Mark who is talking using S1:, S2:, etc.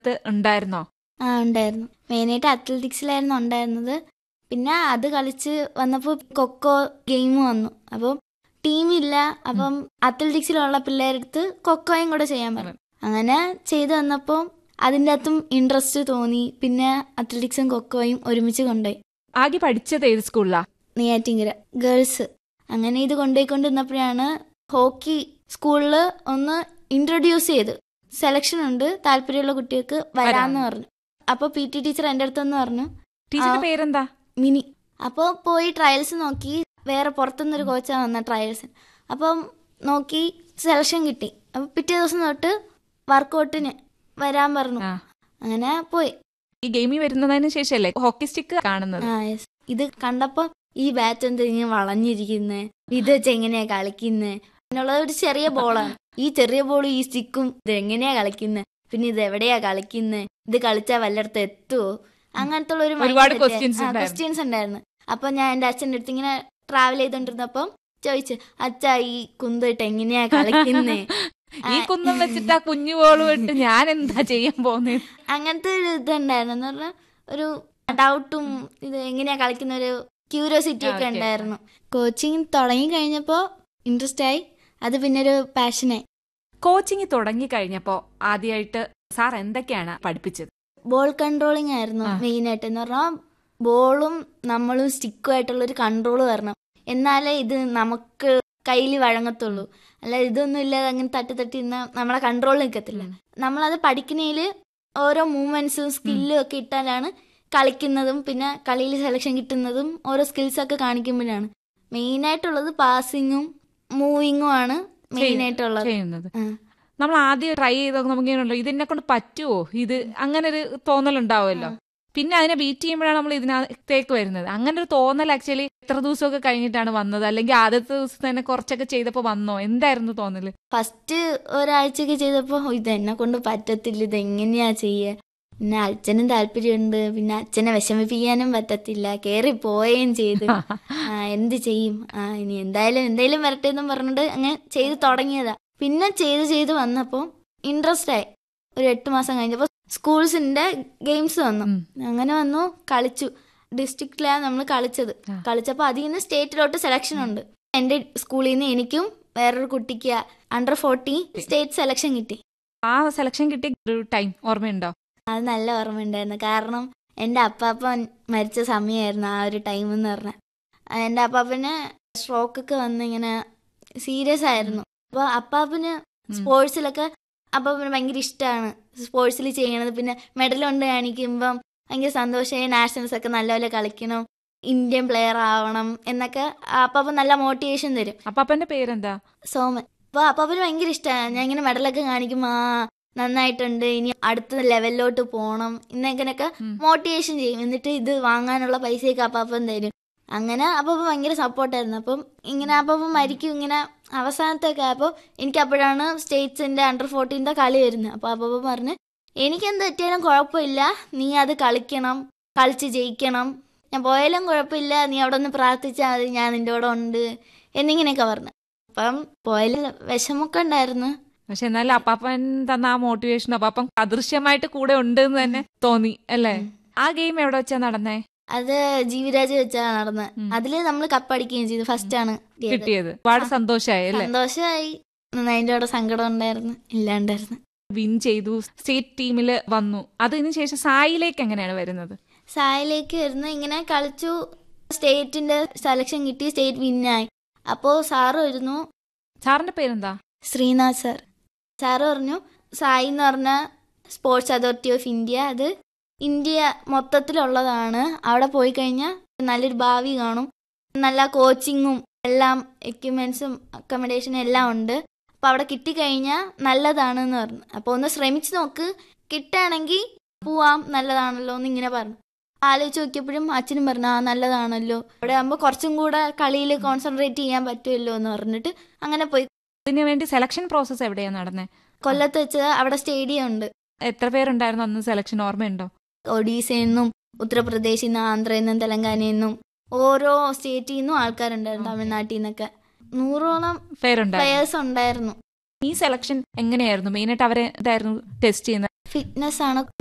S1: ഇത് ഉണ്ടായിരുന്നോ
S2: ആ ഉണ്ടായിരുന്നു മെയിനായിട്ട് അത്ലറ്റിക്സിലായിരുന്നു ഉണ്ടായിരുന്നത് പിന്നെ അത് കളിച്ച് വന്നപ്പോൾ കൊക്കോ ഗെയിം വന്നു അപ്പം ടീമില്ല അപ്പം അത്ലറ്റിക്സിലുള്ള പിള്ളേരെടുത്ത് കൊക്കോയും കൂടെ ചെയ്യാൻ പറഞ്ഞു അങ്ങനെ ചെയ്തു വന്നപ്പോൾ അതിൻ്റെ അകത്തും ഇൻട്രസ്റ്റ് തോന്നി പിന്നെ അത്ലറ്റിക്സും കൊക്കോയും ഒരുമിച്ച് കൊണ്ടുപോയി
S1: ആകെ പഠിച്ചത് ഏത് സ്കൂളിലാ
S2: നെയ്യാറ്റിങ്കര ഗേൾസ് അങ്ങനെ ഇത് കൊണ്ടുപോയിക്കൊണ്ടിരുന്നപ്പോഴാണ് ഹോക്കി സ്കൂളിൽ ഒന്ന് ഇൻട്രൊഡ്യൂസ് ചെയ്ത് സെലക്ഷൻ ഉണ്ട് താല്പര്യമുള്ള കുട്ടികൾക്ക് വരാമെന്ന് പറഞ്ഞു അപ്പോൾ പി ടി ടീച്ചർ എൻ്റെ അടുത്തെന്ന് പറഞ്ഞു
S1: ടീച്ചറിന്റെ
S2: ആ.
S1: പേരെന്താ
S2: മിനി അപ്പോൾ പോയി ട്രയൽസ് നോക്കി വേറെ പുറത്തുനിന്നൊരു കോച്ചാണ് വന്ന ട്രയൽസിന് അപ്പം നോക്കി സെലക്ഷൻ കിട്ടി അപ്പോൾ പിറ്റേ ദിവസം തൊട്ട് വർക്കൗട്ടിന് വരാൻ പറഞ്ഞു
S1: ആ.
S2: അങ്ങനെ പോയി
S1: ഈ ഗെയിമിൽ വരുന്നതിന് ശേഷമല്ലേ ഹോക്കി സ്റ്റിക്ക് കാണുന്നത്
S2: ആ യെസ് ഇത് കണ്ടപ്പോ ഈ ബാറ്റ് എന്ത് ഇങ്ങനെ വളഞ്ഞിരിക്കുന്നേ ഇത് വെച്ച് എങ്ങനെയാ കളിക്കുന്നേ എന്നുള്ള ഒരു ചെറിയ ബോളാണ് ഈ ചെറിയ ബോളും ഈ സ്റ്റിക്കും ഇത് എങ്ങനെയാ കളിക്കുന്നേ പിന്നെ ഇത് എവിടെയാ കളിക്കുന്നേ ഇത് കളിച്ചാ വല്ലയിടത്ത് എത്തുവോ അങ്ങനത്തെ ഒരു
S1: ഒരുപാട് questions ഉണ്ടായിരുന്നു.
S2: ക്വസ്റ്റ്യൻസ് ഉണ്ടായിരുന്നു അപ്പൊ ഞാൻ എന്റെ അച്ഛൻ്റെ അടുത്ത് ഇങ്ങനെ ട്രാവൽ ചെയ്തോണ്ടിരുന്നപ്പം ചോദിച്ചു അച്ഛാ ഈ കുന്തിട്ട് എങ്ങനെയാ കളിക്കുന്നേ
S1: ഈ കുന്നം വെച്ചിട്ട് ആ കുഞ്ഞു ബോൾ വിട്ട് ഞാൻ എന്താ ചെയ്യാൻ പോകുന്നത്
S2: അങ്ങനത്തെ ഒരു ഇതുണ്ടായിരുന്നു എന്ന് പറഞ്ഞാൽ ഒരു ഡൗട്ടും ഇത് എങ്ങനെയാ കളിക്കുന്ന ഒരു ക്യൂരിയോസിറ്റി ഒക്കെ
S1: ആ, okay.
S2: ഉണ്ടായിരുന്നു കോച്ചിങ് തുടങ്ങി കഴിഞ്ഞപ്പോൾ ഇൻട്രസ്റ്റ് ആയി അത് പിന്നെ ഒരു പാഷനായി
S1: കോച്ചിങ് തുടങ്ങി കഴിഞ്ഞപ്പോ ആദ്യമായിട്ട് സാർ എന്തൊക്കെയാണ് പഠിപ്പിച്ചത്
S2: ബോൾ കൺട്രോളിങ് ആയിരുന്നു
S1: ആ.
S2: മെയിൻ ആയിട്ട് എന്ന് പറഞ്ഞാൽ ബോളും നമ്മളും സ്റ്റിക്കും ആയിട്ടുള്ള ഒരു കൺട്രോൾ വരണം എന്നാലേ ഇത് നമുക്ക് കയ്യിൽ വഴങ്ങത്തുള്ളൂ അല്ല ഇതൊന്നും ഇല്ലാതെ അങ്ങനെ തട്ടി തട്ടി നിന്നാൽ നമ്മളെ കൺട്രോൾ നിൽക്കത്തില്ല
S1: ഉം.
S2: നമ്മളത് പഠിക്കുന്നതിൽ ഓരോ മൂവ്മെന്റ്സും സ്കില്ലും ഒക്കെ ഇട്ടാലാണ് കളിക്കുന്നതും പിന്നെ കളിയിൽ സെലക്ഷൻ കിട്ടുന്നതും ഓരോ സ്കിൽസ് ഒക്കെ കാണിക്കുമ്പോഴാണ് മെയിൻ ആയിട്ടുള്ളത് പാസിങ്ങും മൂവിങ്ങും ആണ് മെയിൻ ആയിട്ടുള്ളത്
S1: ചെയ്യുന്നത്
S2: ആ.
S1: നമ്മൾ ആദ്യം ട്രൈ ചെയ്തൊക്കെ നമുക്ക് ഇങ്ങനെയുണ്ടോ ഇതിനെ കൊണ്ട് പറ്റുമോ ഇത് അങ്ങനെ ഒരു തോന്നലുണ്ടാവുമല്ലോ പിന്നെ അതിനെ ബീറ്റ് ചെയ്യുമ്പോഴാണ് നമ്മൾ ഇതിനകത്തേക്ക് വരുന്നത് അങ്ങനെ ഒരു തോന്നൽ ആക്ച്വലി എത്ര ദിവസമൊക്കെ കഴിഞ്ഞിട്ടാണ് വന്നത് അല്ലെങ്കിൽ ആദ്യത്തെ ദിവസം തന്നെ കുറച്ചൊക്കെ ചെയ്തപ്പോ വന്നോ എന്തായിരുന്നു തോന്നല്
S2: ഫസ്റ്റ് ഒരാഴ്ചയൊക്കെ ചെയ്തപ്പോൾ ഇത് എന്നെ കൊണ്ട് പറ്റത്തില്ല ഇത് എങ്ങനെയാ ചെയ്യുക പിന്നെ അച്ഛനും താല്പര്യമുണ്ട് പിന്നെ അച്ഛനെ വിഷമിപ്പിക്കാനും പറ്റത്തില്ല കയറി പോവുകയും ചെയ്ത് ആ എന്ത് ചെയ്യും ആ ഇനി എന്തായാലും എന്തായാലും വരട്ടെ എന്നും പറഞ്ഞിട്ട് അങ്ങനെ ചെയ്ത് തുടങ്ങിയതാ പിന്നെ ചെയ്ത് ചെയ്ത് വന്നപ്പോൾ ഇൻട്രസ്റ്റ് ആയി ഒരു എട്ട് മാസം കഴിഞ്ഞപ്പോൾ സ്കൂൾസിന്റെ ഗെയിംസ് വന്നു
S1: ഉം.
S2: അങ്ങനെ വന്നു കളിച്ചു ഡിസ്ട്രിക്റ്റിലാണ് നമ്മൾ കളിച്ചത്
S1: ആ.
S2: കളിച്ചപ്പോൾ അതിൽ നിന്ന് സ്റ്റേറ്റിലോട്ട് സെലക്ഷൻ ഉണ്ട് എൻ്റെ സ്കൂളിൽ നിന്ന് എനിക്കും വേറൊരു കുട്ടിക്ക് അണ്ടർ ഫോർട്ടി സ്റ്റേറ്റ് സെലക്ഷൻ കിട്ടി
S1: ആ സെലക്ഷൻ കിട്ടിയ ഒരു ടൈം ഓർമ്മയുണ്ടോ
S2: അത് നല്ല ഓർമ്മയുണ്ടായിരുന്നു കാരണം എൻ്റെ അപ്പാപ്പൻ മരിച്ച സമയമായിരുന്നു ആ ഒരു ടൈം എന്ന് പറഞ്ഞാൽ എൻ്റെ അപ്പാപ്പന് സ്ട്രോക്ക് ഒക്കെ വന്ന് ഇങ്ങനെ സീരിയസ് ആയിരുന്നു അപ്പോൾ അപ്പാപ്പന്
S1: ഉം.
S2: സ്പോർട്സിലൊക്കെ അപ്പാപ്പന് ഭയങ്കര ഇഷ്ടമാണ് സ്പോർട്സിൽ ചെയ്യണത് പിന്നെ മെഡൽ കൊണ്ട് കാണിക്കുമ്പം ഭയങ്കര സന്തോഷമായി നാഷണൽസ് ഒക്കെ നല്ലപോലെ കളിക്കണം ഇന്ത്യൻ പ്ലെയർ ആവണം എന്നൊക്കെ അപ്പാപ്പൻ നല്ല മോട്ടിവേഷൻ തരും
S1: അപ്പാപ്പന്റെ പേരെന്താ
S2: സോമൻ അപ്പൊ അപ്പാപ്പന് ഭയങ്കര ഇഷ്ടമാണ് ഞാൻ ഇങ്ങനെ മെഡലൊക്കെ കാണിക്കുമ്പോ ആ നന്നായിട്ടുണ്ട് ഇനി അടുത്ത ലെവലിലോട്ട് പോണം ഇന്നങ്ങനെയൊക്കെ
S1: ഉം.
S2: മോട്ടിവേഷൻ ചെയ്യും എന്നിട്ട് ഇത് വാങ്ങാനുള്ള പൈസയൊക്കെ അപ്പാപ്പൻ തരും അങ്ങനെ അപ്പാപ്പൻ ഭയങ്കര സപ്പോർട്ടായിരുന്നു അപ്പം ഇങ്ങനെ അപ്പാപ്പൻ മരിക്കും ഇങ്ങനെ അവസാനത്തൊക്കെ ആയപ്പോൾ എനിക്ക് അപ്പോഴാണ് സ്റ്റേറ്റ്സിന്റെ അണ്ടർ ഫോർട്ടീൻ്റെ കളി വരുന്നത് അപ്പോൾ അപ്പാപ്പൻ പറഞ്ഞ് എനിക്കെന്ത് പറ്റിയാലും കുഴപ്പമില്ല നീ അത് കളിക്കണം കളിച്ച് ജയിക്കണം ഞാൻ പോയാലും കുഴപ്പമില്ല നീ അവിടെ ഒന്ന് പ്രാർത്ഥിച്ചാൽ മതി ഞാൻ നിന്റെ കൂടെ ഉണ്ട് എന്നിങ്ങനെയൊക്കെ പറഞ്ഞു അപ്പം പോയാലും വിഷമൊക്കെ ഉണ്ടായിരുന്നു
S1: പക്ഷെ എന്നാലും അപ്പാപ്പൻ തന്ന ആ മോട്ടിവേഷൻ അപ്പാപ്പൻ അദൃശ്യമായിട്ട് കൂടെ ഉണ്ട് എന്ന് തന്നെ തോന്നി അല്ലേ
S2: ഉം.
S1: ആ ഗെയിം എവിടെ വെച്ചാ നടന്നേ
S2: അത് ജീവിരാജ് വെച്ചാണ് നടന്നത്
S1: ഉം.
S2: അതില് നമ്മൾ കപ്പടിക്കുകയും ചെയ്തു ഫസ്റ്റ് ആണ് കിട്ടിയത്.
S1: കിട്ടിയത് ഒരുപാട് സന്തോഷമായി അല്ലേ
S2: സന്തോഷമായി അതിന്റെ അവിടെ സങ്കടം ഉണ്ടായിരുന്നു ഇല്ലാണ്ടായിരുന്നു
S1: വിൻ ചെയ്തു സ്റ്റേറ്റ് ടീമിൽ വന്നു അതിന് ശേഷം സായിലേക്ക് എങ്ങനെയാണ് വരുന്നത്
S2: സായിലേക്ക് വരുന്ന ഇങ്ങനെ കളിച്ചു സ്റ്റേറ്റിന്റെ സെലക്ഷൻ കിട്ടി സ്റ്റേറ്റ് വിന്നായി അപ്പോൾ സാറ് വരുന്നു
S1: സാറിന്റെ പേരെന്താ
S2: ശ്രീനാഥ് സാർ സാറ് പറഞ്ഞു സായി എന്ന് പറഞ്ഞ സ്പോർട്സ് അതോറിറ്റി ഓഫ് ഇന്ത്യ അത് ഇന്ത്യ മൊത്തത്തിലുള്ളതാണ് അവിടെ പോയി കഴിഞ്ഞാൽ നല്ലൊരു ഭാവി കാണും നല്ല കോച്ചിങ്ങും എല്ലാം എക്യുപ്മെന്റ്സും അക്കോമഡേഷനും എല്ലാം ഉണ്ട് അപ്പോൾ അവിടെ കിട്ടിക്കഴിഞ്ഞാൽ നല്ലതാണെന്ന് പറഞ്ഞു അപ്പോൾ ഒന്ന് ശ്രമിച്ചു നോക്ക് കിട്ടുകയാണെങ്കിൽ പോവാം നല്ലതാണല്ലോ എന്ന് ഇങ്ങനെ പറഞ്ഞു ആലോചിച്ച് നോക്കിയപ്പോഴും അച്ഛനും പറഞ്ഞു ആ നല്ലതാണല്ലോ അവിടെ ആകുമ്പോൾ കുറച്ചും കൂടെ കളിയിൽ കോൺസെൻട്രേറ്റ് ചെയ്യാൻ പറ്റുമല്ലോ എന്ന് പറഞ്ഞിട്ട് അങ്ങനെ പോയി
S1: അതിനു വേണ്ടി സെലക്ഷൻ പ്രോസസ് എവിടെയാ നടന്നേ
S2: കൊല്ലത്ത് വെച്ച് അവിടെ സ്റ്റേഡിയം ഉണ്ട്
S1: എത്ര പേരുണ്ടായിരുന്നു അന്ന് സെലക്ഷൻ ഓർമ്മയുണ്ടോ
S2: ഒഡീസയിൽ നിന്നും ഉത്തർപ്രദേശിൽ നിന്നും ആന്ധ്രയിൽ നിന്നും തെലങ്കാനയിൽ നിന്നും ഓരോ സ്റ്റേറ്റിൽ നിന്നും ആൾക്കാരുണ്ടായിരുന്നു തമിഴ്നാട്ടിൽ നിന്നൊക്കെ നൂറോളം
S1: പേരുണ്ടായിരുന്നു
S2: പ്ലെയേഴ്സ് ഉണ്ടായിരുന്നു
S1: ഈ സെലക്ഷൻ എങ്ങനെയായിരുന്നു മെയിനായിട്ട് അവരെ ഇതായിരുന്നു ടെസ്റ്റ് ചെയ്യുന്നത്
S2: ഫിറ്റ്നസ് ആണ്